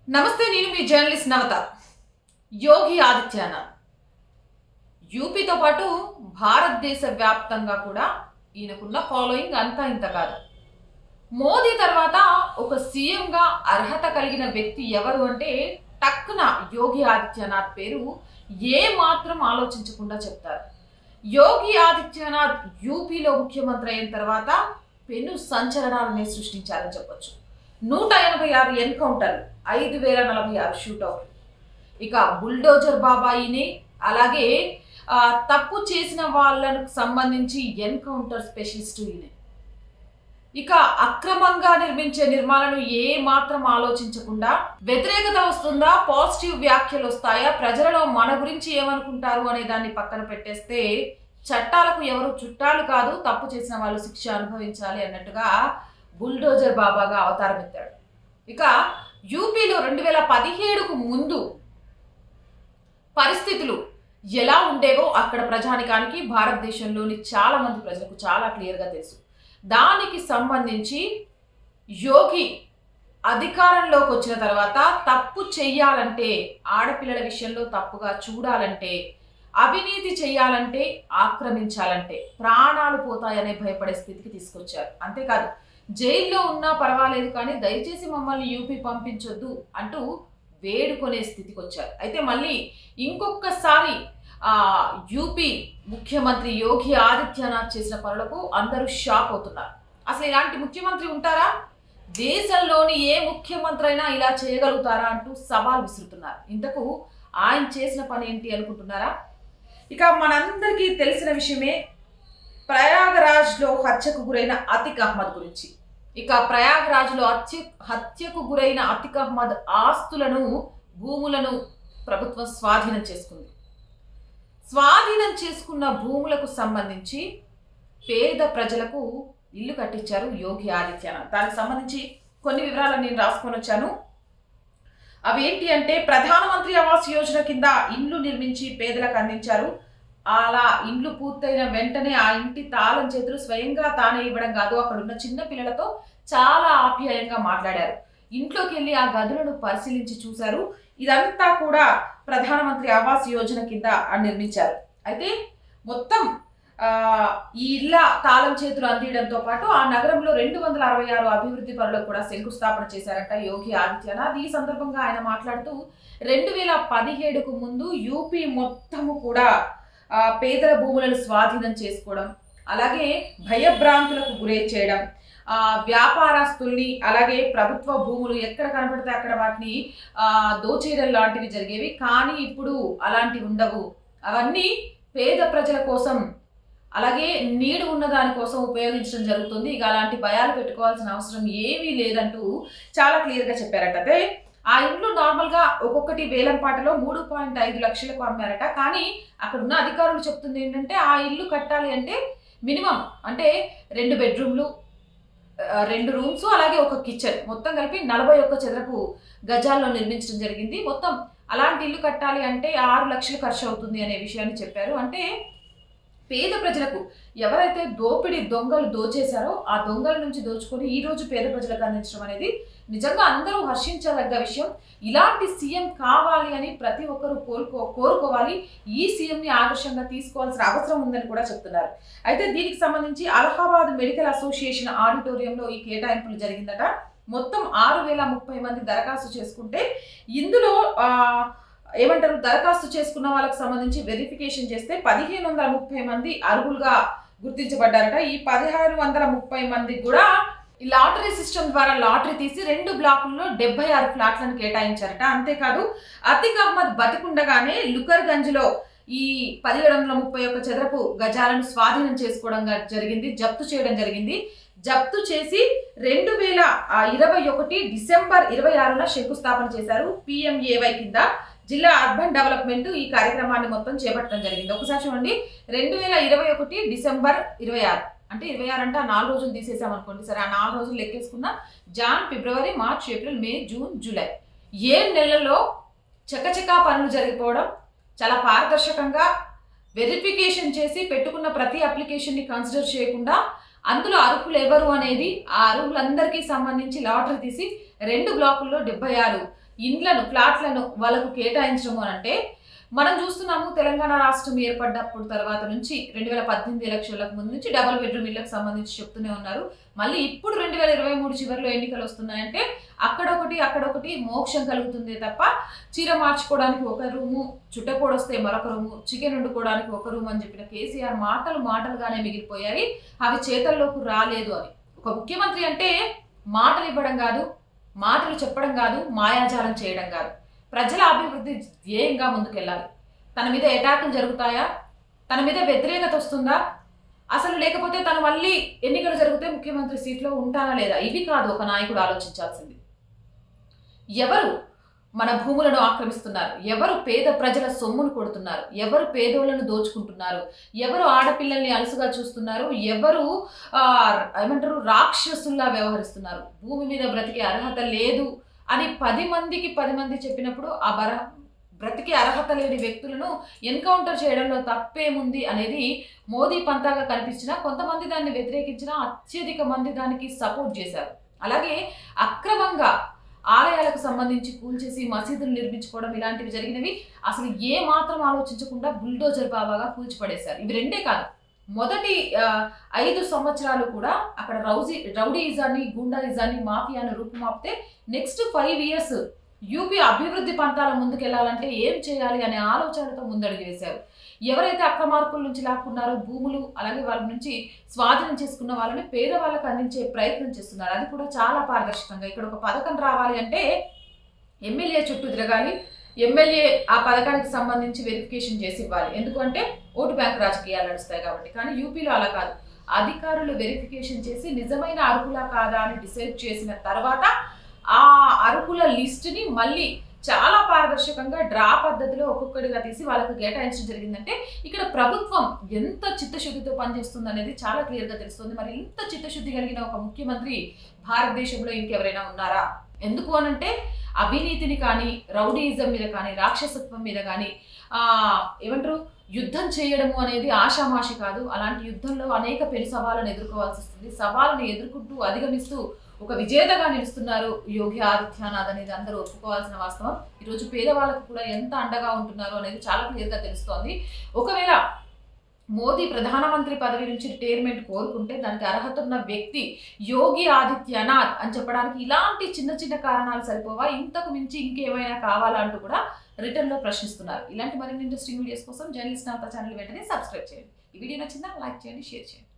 నమస్తే నేను మీ జర్నలిస్ట్ నవత యోగి ఆదిత్యనాథ్ యూపీతో పాటు భారతదేశ వ్యాప్తంగా కూడా ఈయనకున్న ఫాలోయింగ్ అంతా ఇంత కాదు మోదీ తర్వాత ఒక సీఎంగా అర్హత కలిగిన వ్యక్తి ఎవరు అంటే టక్కున యోగి ఆదిత్యనాథ్ పేరు ఏ మాత్రం ఆలోచించకుండా చెప్తారు యోగి ఆదిత్యనాథ్ యూపీలో ముఖ్యమంత్రి అయిన తర్వాత పెను సంచలనాలని సృష్టించారని చెప్పొచ్చు నూట ఎనభై ఆరు ఎన్కౌంటర్లు ఐదు వేల నలభై ఆరు షూటౌట్లు ఇక బుల్డోజర్ బాబాయిని అలాగే ఆ, తప్పు చేసిన వాళ్ళకు సంబంధించి ఎన్కౌంటర్ స్పెషలిస్ట్ ఈయన ఇక అక్రమంగా నిర్మించే నిర్మాణాలను ఏ మాత్రం ఆలోచించకుండా వ్యతిరేకత వస్తుందా పాజిటివ్ వ్యాఖ్యలు వస్తాయా ప్రజలలో మన గురించి ఏమనుకుంటారు అనే దాన్ని పక్కన పెట్టేస్తే చట్టాలకు ఎవరు చుట్టాలు కాదు తప్పు చేసిన వాళ్ళు శిక్ష అనుభవించాలి అన్నట్టుగా బుల్డోజర్ బాబాగా అవతారం ఎత్తాడు ఇక యూపీలో రెండు వేల పదిహేడుకు ముందు పరిస్థితులు ఎలా ఉండేవో అక్కడ ప్రజానికానికి భారతదేశంలోని చాలా మంది ప్రజలకు చాలా క్లియర్గా తెలుసు దానికి సంబంధించి యోగి అధికారంలోకి వచ్చిన తర్వాత తప్పు చెయ్యాలంటే ఆడపిల్లల విషయంలో తప్పుగా చూడాలంటే అవినీతి చేయాలంటే ఆక్రమించాలంటే ప్రాణాలు పోతాయనే భయపడే స్థితికి తీసుకొచ్చారు అంతేకాదు జైల్లో ఉన్నా పర్వాలేదు కానీ దయచేసి మమ్మల్ని యూపీ పంపించొద్దు అంటూ వేడుకొనే స్థితికి వచ్చారు అయితే మళ్ళీ ఇంకొకసారి ఆ యూపీ ముఖ్యమంత్రి యోగి ఆదిత్యనాథ్ చేసిన పనులకు అందరూ షాక్ అవుతున్నారు అసలు ఇలాంటి ముఖ్యమంత్రి ఉంటారా దేశంలోని ఏ ముఖ్యమంత్రి అయినా ఇలా చేయగలుగుతారా అంటూ సవాల్ విసురుతున్నారు ఇంతకు ఆయన చేసిన పని ఏంటి అనుకుంటున్నారా ఇక మనందరికీ తెలిసిన విషయమే ప్రయాగరాజ్లో హత్యకు గురైన అతిక్ అహ్మద్ గురించి ఇక ప్రయాగరాజ్లో హత్య హత్యకు గురైన అతిక్ అహ్మద్ ఆస్తులను భూములను ప్రభుత్వం స్వాధీనం చేసుకుంది స్వాధీనం చేసుకున్న భూములకు సంబంధించి పేద ప్రజలకు ఇల్లు కట్టించారు యోగి ఆదిత్యనాథ్ దానికి సంబంధించి కొన్ని వివరాలను నేను రాసుకొని వచ్చాను అవి ఏంటి అంటే ప్రధానమంత్రి ఆవాస్ యోజన కింద ఇండ్లు నిర్మించి పేదలకు అందించారు అలా ఇండ్లు పూర్తయిన వెంటనే ఆ ఇంటి తాళం చేతులు స్వయంగా తానే ఇవ్వడం కాదు అక్కడ ఉన్న చిన్న పిల్లలతో చాలా ఆప్యాయంగా మాట్లాడారు ఇంట్లోకి వెళ్ళి ఆ గదులను పరిశీలించి చూశారు ఇదంతా కూడా ప్రధానమంత్రి ఆవాస్ యోజన కింద నిర్మించారు అయితే మొత్తం ఆ, ఈ ఇళ్ళ తాళం చేతులు అందించడంతో పాటు ఆ నగరంలో రెండు వందల అరవై ఆరు అభివృద్ధి పనులకు కూడా శంకుస్థాపన చేశారట యోగి ఆదిత్యనాథ్ ఈ సందర్భంగా ఆయన మాట్లాడుతూ రెండు వేల పదిహేడుకు ముందు యూపీ మొత్తము కూడా ఆ, పేదల భూములను స్వాధీనం చేసుకోవడం అలాగే భయభ్రాంతులకు గురి చేయడం ఆ, వ్యాపారస్తుల్ని అలాగే ప్రభుత్వ భూములు ఎక్కడ కనపడితే అక్కడ వాటిని ఆ, దోచేయడం లాంటివి జరిగేవి కానీ ఇప్పుడు అలాంటివి ఉండవు అవన్నీ పేద ప్రజల కోసం అలాగే నీడు ఉన్న దాని కోసం ఉపయోగించడం జరుగుతుంది ఇక అలాంటి భయాలు పెట్టుకోవాల్సిన అవసరం ఏమీ లేదంటూ చాలా క్లియర్గా చెప్పారట అదే ఆ ఇంట్లో నార్మల్గా ఒక్కొక్కటి వేలం పాటలో మూడు పాయింట్ ఐదు లక్షలకు అమ్మారట కానీ అక్కడ ఉన్న అధికారులు చెప్తుంది ఏంటంటే ఆ ఇల్లు కట్టాలి అంటే మినిమం అంటే రెండు బెడ్రూమ్లు ఆ, రెండు రూమ్స్ అలాగే ఒక కిచెన్ మొత్తం కలిపి నలభై ఒక్క చదరపు గజాల్లో నిర్మించడం జరిగింది మొత్తం అలాంటి ఇల్లు కట్టాలి అంటే ఆరు లక్షలు ఖర్చు అవుతుంది అనే విషయాన్ని చెప్పారు అంటే పేద ప్రజలకు ఎవరైతే దోపిడి దొంగలు దోచేశారో ఆ దొంగల నుంచి దోచుకొని ఈ రోజు పేద ప్రజలకు అందించడం అనేది నిజంగా అందరూ హర్షించదగ్గ విషయం ఇలాంటి సీఎం కావాలి అని ప్రతి ఒక్కరూ కోరుకో కోరుకోవాలి ఈ సీఎంని ఆదర్శంగా తీసుకోవాల్సిన అవసరం ఉందని కూడా చెప్తున్నారు అయితే దీనికి సంబంధించి అలహాబాద్ మెడికల్ అసోసియేషన్ ఆడిటోరియంలో ఈ కేటాయింపులు జరిగిందట మొత్తం ఆరు వేల ముప్పై మంది దరఖాస్తు చేసుకుంటే ఇందులో ఆ, ఏమంటారు దరఖాస్తు చేసుకున్న వాళ్ళకి సంబంధించి వెరిఫికేషన్ చేస్తే పదిహేను వందల ముప్పై మంది అర్హులుగా గుర్తించబడ్డారట ఈ పదిహేను వందల ముప్పై మంది కూడా ఈ లాటరీ సిస్టమ్ ద్వారా లాటరీ తీసి రెండు బ్లాకుల్లో డెబ్బై ఆరు ఫ్లాట్లను కేటాయించారట అంతేకాదు అతిక్ అహ్మద్ బతికుండగానే లుకర్గంజ్లో ఈ పదిహేడు వందల ముప్పై ఒక్క చదరపు గజాలను స్వాధీనం చేసుకోవడం గా- జరిగింది జప్తు చేయడం జరిగింది జప్తు చేసి రెండు వేల ఆ, ఇరవై ఒకటి డిసెంబర్ ఇరవై ఆరున శంకుస్థాపన చేశారు పిఎంఏవై కింద జిల్లా అర్బన్ డెవలప్మెంట్ ఈ కార్యక్రమాన్ని మొత్తం చేపట్టడం జరిగింది ఒకసారి చూడండి రెండు వేల ఇరవై ఒకటి డిసెంబర్ ఇరవై ఆరు అంటే ఇరవై ఆరు అంటే ఆ నాలుగు రోజులు తీసేసాం అనుకోండి సరే ఆ నాలుగు రోజులు లెక్కేసుకున్న జాన్ ఫిబ్రవరి మార్చ్ ఏప్రిల్ మే జూన్ జూలై ఏడు నెలల్లో చకచకా పనులు జరిగిపోవడం చాలా పారదర్శకంగా వెరిఫికేషన్ చేసి పెట్టుకున్న ప్రతి అప్లికేషన్ని కన్సిడర్ చేయకుండా అందులో అర్హులు ఎవరు అనేది ఆ అర్హులందరికీ సంబంధించి లాటరీ తీసి రెండు బ్లాకుల్లో డెబ్బై ఆరు ఇండ్లను ఫ్లాట్లను వాళ్ళకు కేటాయించడము అని అంటే మనం చూస్తున్నాము తెలంగాణ రాష్ట్రం ఏర్పడ్డప్పుడు తర్వాత నుంచి రెండు వేల పద్దెనిమిది ఎలక్షన్లకు ముందు నుంచి డబుల్ బెడ్రూమ్ ఇళ్లకు సంబంధించి చెప్తూనే ఉన్నారు మళ్ళీ ఇప్పుడు రెండు వేల ఇరవై మూడు చివరిలో ఎన్నికలు వస్తున్నాయంటే అక్కడొకటి అక్కడొకటి మోక్షం కలుగుతుంది తప్ప చీర మార్చుకోవడానికి ఒక రూము చుట్టపొడొస్తే మరొక రూము చికెన్ వండుకోవడానికి ఒక రూమ్ అని చెప్పిన కేసీఆర్ మాటలు మాటలుగానే మిగిలిపోయాయి అవి చేతల్లోకి రాలేదు అని ఒక ముఖ్యమంత్రి అంటే మాటలు ఇవ్వడం కాదు మాటలు చెప్పడం కాదు మాయాజాలం చేయడం కాదు ప్రజల అభివృద్ధి ధ్యేయంగా ముందుకెళ్ళాలి తన మీద అటాకులు జరుగుతాయా తన మీద వ్యతిరేకత వస్తుందా అసలు లేకపోతే తను మళ్ళీ ఎన్నికలు జరిగితే ముఖ్యమంత్రి సీట్లో ఉంటానా లేదా ఇవి కాదు ఒక నాయకుడు ఆలోచించాల్సింది ఎవరు మన భూములను ఆక్రమిస్తున్నారు ఎవరు పేద ప్రజల సొమ్మును కొడుతున్నారు ఎవరు పేదోళ్లను దోచుకుంటున్నారు ఎవరు ఆడపిల్లల్ని అలసుగా చూస్తున్నారు ఎవరు ఆ, ఏమంటారు రాక్షసుల్లా వ్యవహరిస్తున్నారు భూమి మీద బ్రతికే అర్హత లేదు అని పది మందికి పది మంది చెప్పినప్పుడు ఆ బర బ్రతికే అర్హత లేని వ్యక్తులను ఎన్కౌంటర్ చేయడంలో తప్పేముంది అనేది మోదీ పంతాగా కనిపించినా కొంతమంది దాన్ని వ్యతిరేకించినా అత్యధిక మంది దానికి సపోర్ట్ చేశారు అలాగే అక్రమంగా ఆలయాలకు సంబంధించి కూల్చేసి మసీదులు నిర్మించుకోవడం ఇలాంటివి జరిగినవి అసలు ఏ మాత్రం ఆలోచించకుండా బుల్డోజర్ బాబాగా కూల్చిపడేశారు ఇవి రెండే కాదు మొదటి ఆ, ఐదు సంవత్సరాలు కూడా అక్కడ రౌజీ రౌడీయిజాన్ని గుండాయిజాన్ని మాఫియాను రూపుమాపితే నెక్స్ట్ ఫైవ్ ఇయర్స్ యూపీ అభివృద్ధి పంతాల ముందుకెళ్లాలంటే ఏం చేయాలి అనే ఆలోచనతో ముందడుగు వేశారు ఎవరైతే అక్రమార్కుల నుంచి లాక్కున్నారో భూములు అలాగే వాళ్ళ నుంచి స్వాధీనం చేసుకున్న వాళ్ళని పేదవాళ్ళకి అందించే ప్రయత్నం చేస్తున్నారు అది కూడా చాలా పారదర్శకంగా ఇక్కడ ఒక పథకం రావాలి అంటే ఎమ్మెల్యే చుట్టూ తిరగాలి ఎమ్మెల్యే ఆ పథకానికి సంబంధించి వెరిఫికేషన్ చేసి ఇవ్వాలి ఎందుకంటే ఓటు బ్యాంక్ రాజకీయాలు నడుస్తాయి కాబట్టి కానీ యూపీలో అలా కాదు అధికారులు వెరిఫికేషన్ చేసి నిజమైన అర్హులా కాదా అని డిసైడ్ చేసిన తర్వాత ఆ అర్హుల లిస్టుని మళ్ళీ చాలా పారదర్శకంగా డ్రా పద్ధతిలో ఒక్కొక్కటిగా తీసి వాళ్ళకు కేటాయించడం జరిగిందంటే ఇక్కడ ప్రభుత్వం ఎంత చిత్తశుద్ధితో పనిచేస్తుంది అనేది చాలా క్లియర్గా తెలుస్తుంది మరి ఇంత చిత్తశుద్ధి కలిగిన ఒక ముఖ్యమంత్రి భారతదేశంలో ఇంకెవరైనా ఉన్నారా ఎందుకు అనంటే అవినీతిని కానీ రౌడీయిజం మీద కానీ రాక్షసత్వం మీద కానీ ఆ, ఏమంటారు యుద్ధం చేయడము అనేది ఆషామాషి కాదు అలాంటి యుద్ధంలో అనేక పెను సవాళ్ళను ఎదుర్కోవాల్సి వస్తుంది సవాళ్ళను ఎదుర్కొంటూ అధిగమిస్తూ ఒక విజేతగా నిలుస్తున్నారు యోగి ఆదిత్యనాథ్ అనేది అందరూ ఒప్పుకోవాల్సిన వాస్తవం ఈరోజు పేదవాళ్ళకు కూడా ఎంత అండగా ఉంటున్నారు అనేది చాలా క్లియర్గా తెలుస్తోంది ఒకవేళ మోదీ ప్రధానమంత్రి పదవి నుంచి రిటైర్మెంట్ కోరుకుంటే దానికి అర్హత ఉన్న వ్యక్తి యోగి ఆదిత్యనాథ్ అని చెప్పడానికి ఇలాంటి చిన్న చిన్న కారణాలు సరిపోవా ఇంతకు మించి ఇంకేమైనా కావాలా అంటూ కూడా రిటర్న్ లో ప్రశ్నిస్తున్నారు ఇలాంటి మరిన్ని ఇంట్రెస్టింగ్ వీడియోస్ కోసం జర్నలిస్ట్ నాతో ఛానల్ వెంటనే సబ్స్క్రైబ్ చేయండి ఈ వీడియో నచ్చిందా లైక్ చేయండి షేర్ చేయండి